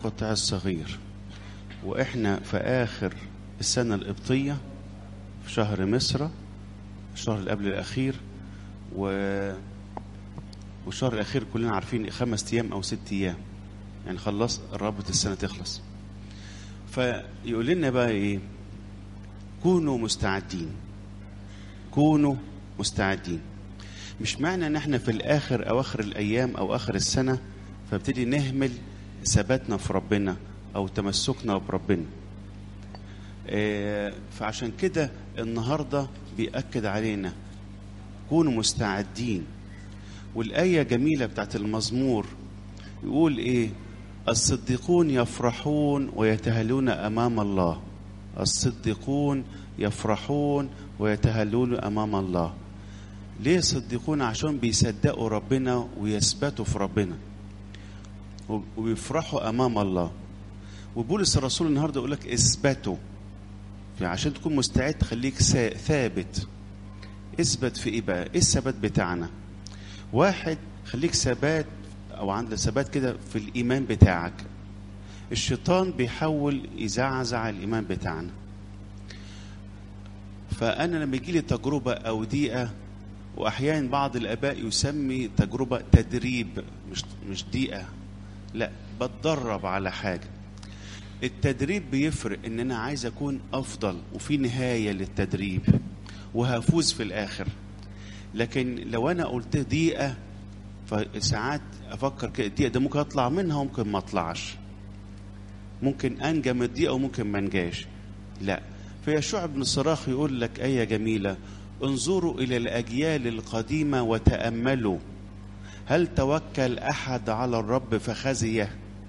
قطع الصغير واحنا في اخر السنه القبطيه في شهر مصر الشهر اللي قبل الاخير و والشهر الاخير كلنا عارفين خمس ايام او ست ايام يعني خلص قربت السنه تخلص فيقول لنا بقى ايه كونوا مستعدين كونوا مستعدين مش معنى ان احنا في الاخر اواخر الايام او اخر السنه فابتدي نهمل ثباتنا في ربنا او تمسكنا بربنا آه، فعشان كده النهارده بيأكد علينا كونوا مستعدين والآية جميلة بتاعت المزمور يقول إيه الصديقون يفرحون ويتهلون أمام الله الصديقون يفرحون ويتهلون أمام الله ليه صديقون عشان بيصدقوا ربنا ويثبتوا في ربنا وبيفرحوا أمام الله وبولس الرسول النهارده يقول لك اثبتوا عشان تكون مستعد خليك سا- ثابت اثبت في ايه بقى ايه الثبات بتاعنا واحد خليك ثبات او عند ثبات كده في الايمان بتاعك الشيطان بيحاول يزعزع الايمان بتاعنا فانا لما يجي لي تجربه او ضيقه واحيانا بعض الاباء يسمي تجربه تدريب مش مش ضيقه لا بتدرب على حاجه التدريب بيفرق ان انا عايز اكون افضل وفي نهايه للتدريب وهفوز في الاخر لكن لو انا قلت دقيقه فساعات افكر كده الدقيقه ده ممكن اطلع منها وممكن ما اطلعش ممكن انجى من الدقيقه وممكن ما انجاش لا فيشوع بن صراخ يقول لك ايه جميله انظروا الى الاجيال القديمه وتاملوا هل توكل احد على الرب فخزيه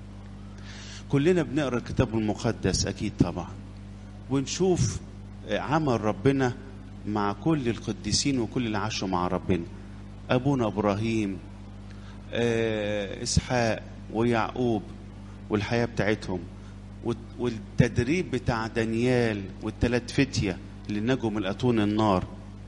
كلنا بنقرا الكتاب المقدس اكيد طبعا ونشوف عمل ربنا مع كل القديسين وكل اللي عاشوا مع ربنا ابونا ابراهيم آه، اسحاق ويعقوب والحياه بتاعتهم والت- والتدريب بتاع دانيال والتلات فتيه اللي نجوا من اتون النار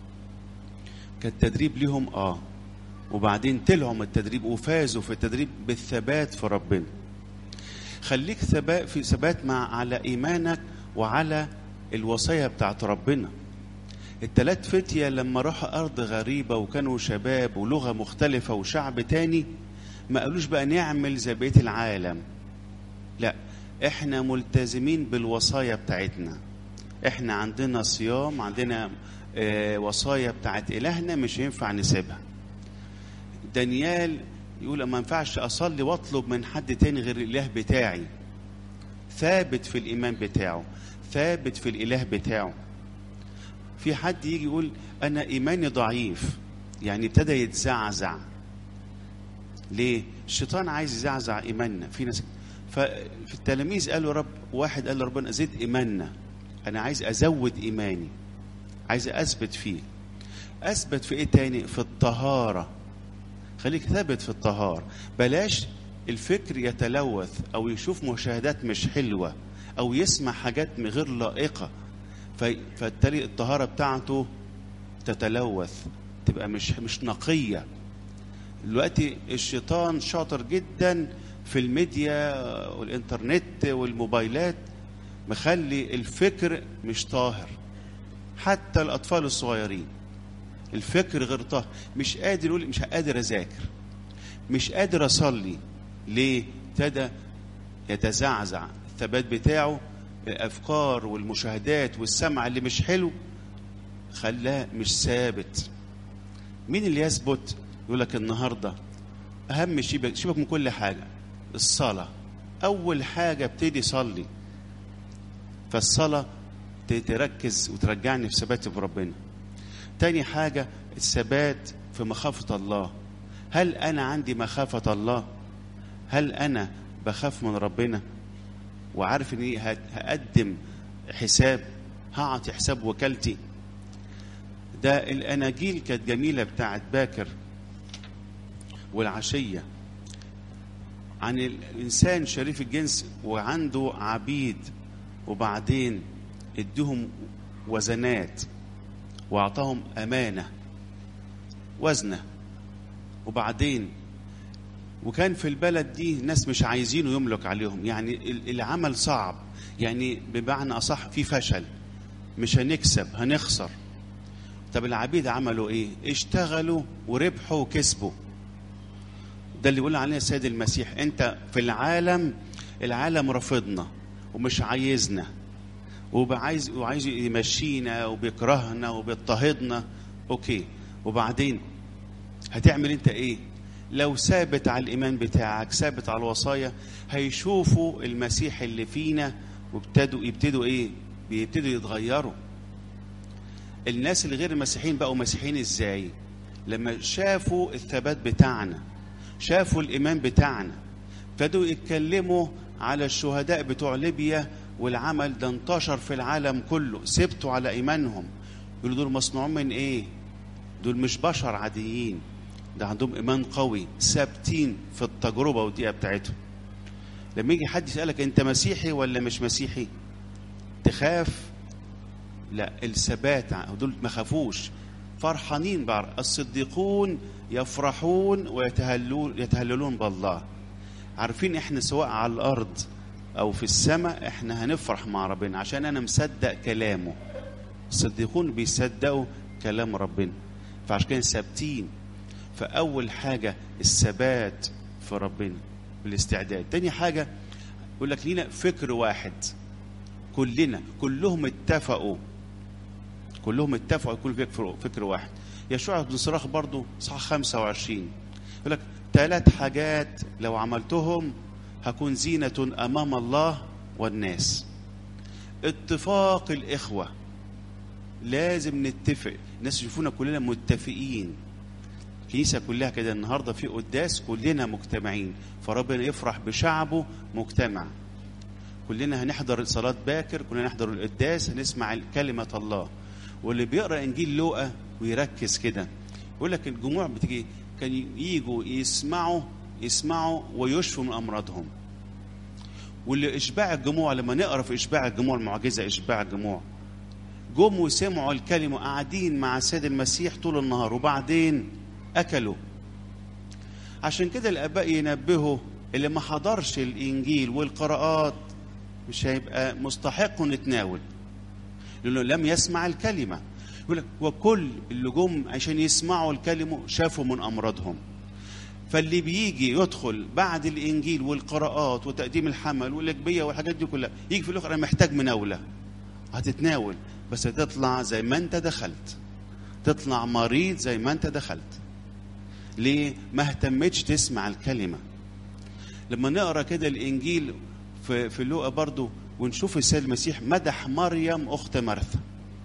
كان تدريب ليهم اه وبعدين طلعوا من التدريب وفازوا في التدريب بالثبات في ربنا خليك ثبات في ثبات مع على ايمانك وعلى الوصيه بتاعت ربنا التلات فتية لما راحوا أرض غريبة وكانوا شباب ولغة مختلفة وشعب تاني ما قالوش بقى نعمل زي بقية العالم لا احنا ملتزمين بالوصايا بتاعتنا احنا عندنا صيام عندنا اه وصايا بتاعت إلهنا مش ينفع نسيبها دانيال يقول ما ينفعش أصلي وأطلب من حد تاني غير الإله بتاعي ثابت في الإيمان بتاعه ثابت في الإله بتاعه في حد يجي يقول انا ايماني ضعيف يعني ابتدى يتزعزع ليه الشيطان عايز يزعزع ايماننا في ناس ففي التلاميذ قالوا رب واحد قال لربنا زد ايماننا انا عايز ازود ايماني عايز اثبت فيه اثبت في ايه تاني في الطهاره خليك ثابت في الطهاره بلاش الفكر يتلوث او يشوف مشاهدات مش حلوه او يسمع حاجات غير لائقه في- فبالتالي الطهاره بتاعته تتلوث تبقى مش مش نقيه دلوقتي الشيطان شاطر جدا في الميديا والانترنت والموبايلات مخلي الفكر مش طاهر حتى الاطفال الصغيرين الفكر غير طاهر مش قادر يقول مش قادر اذاكر مش قادر اصلي ليه ابتدى يتزعزع الثبات بتاعه الافكار والمشاهدات والسمع اللي مش حلو خلاه مش ثابت مين اللي يثبت يقول لك النهارده اهم شيء سيبك من كل حاجه الصلاه اول حاجه ابتدي صلي فالصلاه ت- تركز وترجعني في ثباتي في ربنا تاني حاجه الثبات في مخافه الله هل انا عندي مخافه الله هل انا بخاف من ربنا وعارف اني هت- هقدم حساب هعطي حساب وكالتي ده الاناجيل كانت جميله بتاعت باكر والعشيه عن الانسان شريف الجنس وعنده عبيد وبعدين اديهم وزنات واعطاهم امانه وزنه وبعدين وكان في البلد دي ناس مش عايزينه يملك عليهم يعني ال- العمل صعب يعني بمعنى أصح في فشل مش هنكسب هنخسر طب العبيد عملوا ايه اشتغلوا وربحوا وكسبوا ده اللي يقول عليه السيد المسيح انت في العالم العالم رافضنا ومش عايزنا وعايز وعايز يمشينا وبيكرهنا وبيضطهدنا اوكي وبعدين هتعمل انت ايه لو ثابت على الايمان بتاعك ثابت على الوصايا هيشوفوا المسيح اللي فينا وابتدوا يبتدوا ايه بيبتدوا يتغيروا الناس اللي غير المسيحيين بقوا مسيحيين ازاي لما شافوا الثبات بتاعنا شافوا الايمان بتاعنا ابتدوا يتكلموا على الشهداء بتوع ليبيا والعمل ده انتشر في العالم كله سبتوا على ايمانهم يقولوا دول مصنوعين من ايه دول مش بشر عاديين ده عندهم ايمان قوي ثابتين في التجربه والدقيقه بتاعتهم لما يجي حد يسالك انت مسيحي ولا مش مسيحي تخاف لا الثبات دول ما خافوش فرحانين بعض الصديقون يفرحون ويتهللون يتهللون بالله عارفين احنا سواء على الارض او في السماء احنا هنفرح مع ربنا عشان انا مصدق كلامه الصديقون بيصدقوا كلام ربنا فعشان كده ثابتين فاول حاجه الثبات في ربنا والاستعداد تاني حاجه يقول لك لينا فكر واحد كلنا كلهم اتفقوا كلهم اتفقوا يكون فكر فكر واحد يشوع بن صراخ برضو صح 25 يقول لك ثلاث حاجات لو عملتهم هكون زينة أمام الله والناس اتفاق الإخوة لازم نتفق الناس يشوفونا كلنا متفقين الكنيسة كلها كده النهاردة في قداس كلنا مجتمعين فربنا يفرح بشعبه مجتمع كلنا هنحضر صلاة باكر كلنا نحضر القداس هنسمع كلمة الله واللي بيقرأ إنجيل لوقا ويركز كده يقول لك الجموع بتيجي كان يجوا يسمعوا يسمعوا ويشفوا من أمراضهم واللي إشباع الجموع لما نقرأ في إشباع الجموع المعجزة إشباع الجموع جم وسمعوا الكلمة قاعدين مع السيد المسيح طول النهار وبعدين أكلوا عشان كده الآباء ينبهوا اللي ما حضرش الإنجيل والقراءات مش هيبقى مستحق نتناول لأنه لم يسمع الكلمة يقول لك وكل اللي جم عشان يسمعوا الكلمة شافوا من أمراضهم فاللي بيجي يدخل بعد الإنجيل والقراءات وتقديم الحمل والأجبية والحاجات دي كلها يجي في الآخر أنا محتاج مناولة هتتناول بس تطلع زي ما أنت دخلت تطلع مريض زي ما أنت دخلت ليه ما اهتمتش تسمع الكلمة لما نقرا كده الإنجيل في في لوقا برضو ونشوف السيد المسيح مدح مريم اخت مرثا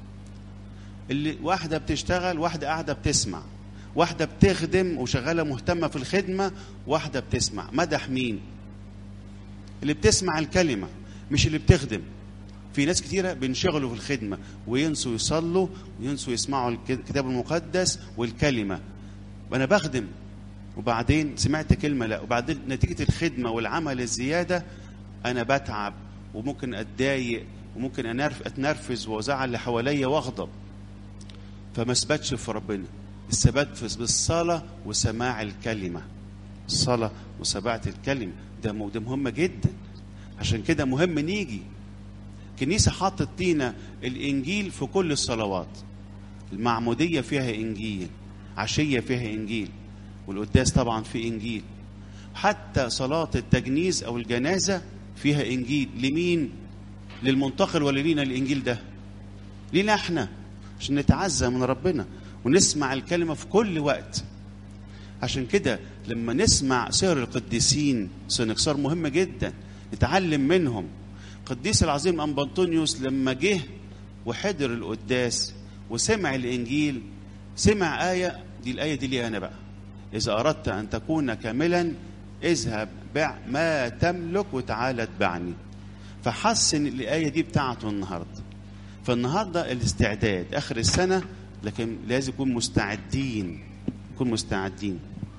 اللي واحده بتشتغل واحده قاعده بتسمع واحده بتخدم وشغاله مهتمه في الخدمه واحده بتسمع مدح مين اللي بتسمع الكلمه مش اللي بتخدم في ناس كتيره بينشغلوا في الخدمه وينسوا يصلوا وينسوا يسمعوا الكتاب المقدس والكلمه وانا بخدم وبعدين سمعت كلمه لا وبعدين نتيجه الخدمه والعمل الزياده انا بتعب وممكن اتضايق وممكن أنرف اتنرفز وازعل اللي حواليا واغضب فما اثبتش في ربنا الثبات بالصلاه وسماع الكلمه الصلاه وسماعه الكلمه ده ده مهمه جدا عشان كده مهم نيجي الكنيسه حاطت لينا الانجيل في كل الصلوات المعموديه فيها انجيل عشيه فيها انجيل والقداس طبعا في انجيل حتى صلاه التجنيز او الجنازه فيها انجيل لمين للمنتقل ولا لينا الانجيل ده لينا احنا عشان نتعزى من ربنا ونسمع الكلمه في كل وقت عشان كده لما نسمع سير القديسين سنكسار مهم جدا نتعلم منهم القديس العظيم أنبطونيوس لما جه وحضر القداس وسمع الإنجيل سمع آية دي الآية دي لي أنا بقى إذا أردت أن تكون كاملا اذهب بع ما تملك وتعالى اتبعني فحسن الآية دي بتاعته النهاردة فالنهاردة الاستعداد آخر السنة لكن لازم يكون مستعدين نكون مستعدين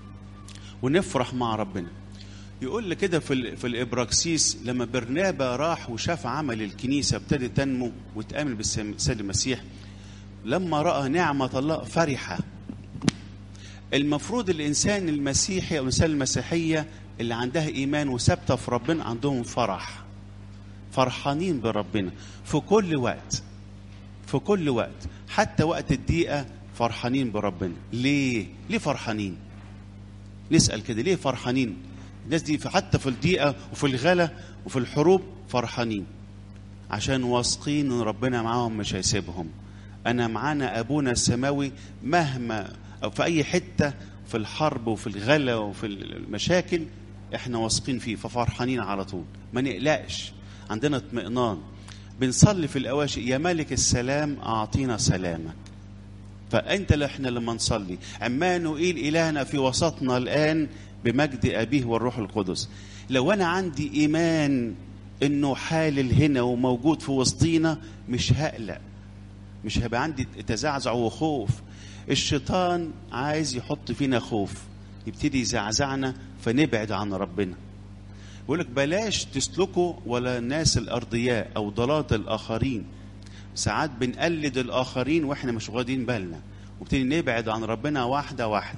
ونفرح مع ربنا يقول لي كده في في الابراكسيس لما برنابا راح وشاف عمل الكنيسه ابتدت تنمو وتامن بالسيد المسيح لما راى نعمه الله فرح المفروض الانسان المسيحي او الانسان المسيحيه اللي عندها ايمان وثابته في ربنا عندهم فرح فرحانين بربنا في كل وقت في كل وقت حتى وقت الضيقه فرحانين بربنا ليه ليه فرحانين نسال كده ليه فرحانين الناس دي في حتى في الضيقه وفي الغلا وفي الحروب فرحانين عشان واثقين ان ربنا معاهم مش هيسيبهم انا معانا ابونا السماوي مهما او في اي حته في الحرب وفي الغلا وفي المشاكل احنا واثقين فيه ففرحانين على طول ما نقلقش عندنا اطمئنان بنصلي في الاواشي يا ملك السلام اعطينا سلامك فانت اللي احنا لما نصلي عمانوئيل الهنا في وسطنا الان بمجد ابيه والروح القدس لو انا عندي ايمان انه حالل هنا وموجود في وسطينا مش هقلق مش هيبقى عندي تزعزع وخوف الشيطان عايز يحط فينا خوف يبتدي يزعزعنا فنبعد عن ربنا بيقول لك بلاش تسلكوا ولا الناس الارضياء او ضلالة الاخرين ساعات بنقلد الاخرين واحنا مش واخدين بالنا وبتدي نبعد عن ربنا واحده واحده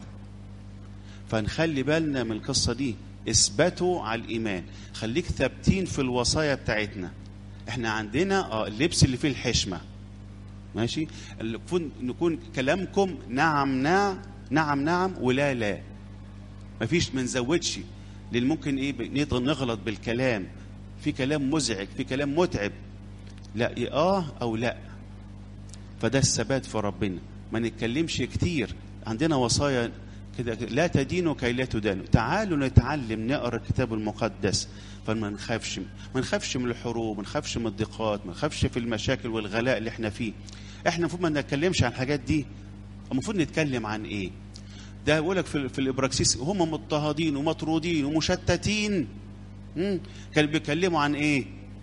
فنخلي بالنا من القصه دي اثبتوا على الايمان خليك ثابتين في الوصايا بتاعتنا احنا عندنا اه اللبس اللي فيه الحشمه ماشي نكون نكون كلامكم نعم نعم نعم نعم ولا لا مفيش ما نزودش لان ممكن ايه نقدر نغلط بالكلام في كلام مزعج في كلام متعب لا إيه اه او لا فده الثبات في ربنا ما نتكلمش كتير عندنا وصايا كده لا تدينوا كي لا تدانوا تعالوا نتعلم نقرا الكتاب المقدس فما نخافش ما نخافش من الحروب ما نخافش من الضيقات ما نخافش في المشاكل والغلاء اللي احنا فيه احنا المفروض ما نتكلمش عن الحاجات دي المفروض نتكلم عن ايه ده يقول لك في, في الابراكسيس هم مضطهدين ومطرودين ومشتتين مم. كانوا بيتكلموا عن ايه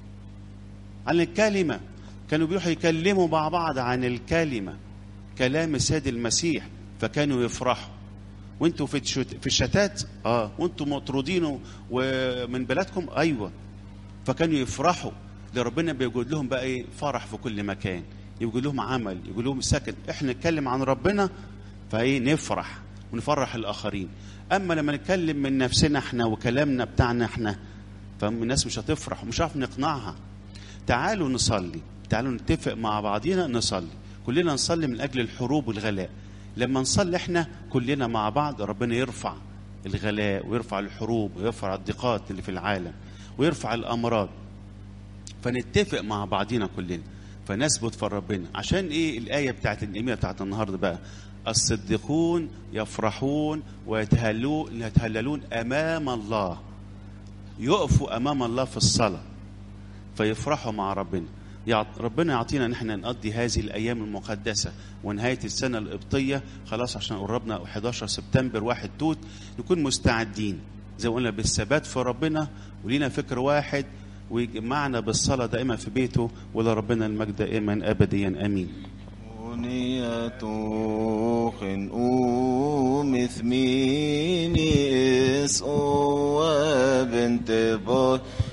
عن الكلمه كانوا بيروحوا يكلموا مع بعض عن الكلمه كلام السيد المسيح فكانوا يفرحوا وانتوا في الشت... في الشتات اه وانتوا مطرودين ومن بلادكم ايوه فكانوا يفرحوا لربنا بيوجد لهم بقى ايه فرح في كل مكان يوجد لهم عمل يوجد لهم سكن احنا نتكلم عن ربنا فايه نفرح ونفرح الاخرين اما لما نتكلم من نفسنا احنا وكلامنا بتاعنا احنا فالناس مش هتفرح ومش هعرف نقنعها تعالوا نصلي تعالوا نتفق مع بعضينا نصلي كلنا نصلي من اجل الحروب والغلاء لما نصلي احنا كلنا مع بعض ربنا يرفع الغلاء ويرفع الحروب ويرفع الضيقات اللي في العالم ويرفع الامراض فنتفق مع بعضينا كلنا فنثبت في ربنا عشان ايه الايه بتاعت النعمه بتاعت النهارده بقى الصديقون يفرحون ويتهللون يتهللون امام الله يقفوا امام الله في الصلاه فيفرحوا مع ربنا ربنا يعطينا ان احنا نقضي هذه الايام المقدسه ونهايه السنه القبطيه خلاص عشان قربنا 11 سبتمبر واحد توت نكون مستعدين زي ما قلنا بالثبات في ربنا ولينا فكر واحد ويجمعنا بالصلاه دائما في بيته ولربنا المجد دائما ابديا امين. أغنية خن أومث ميني اس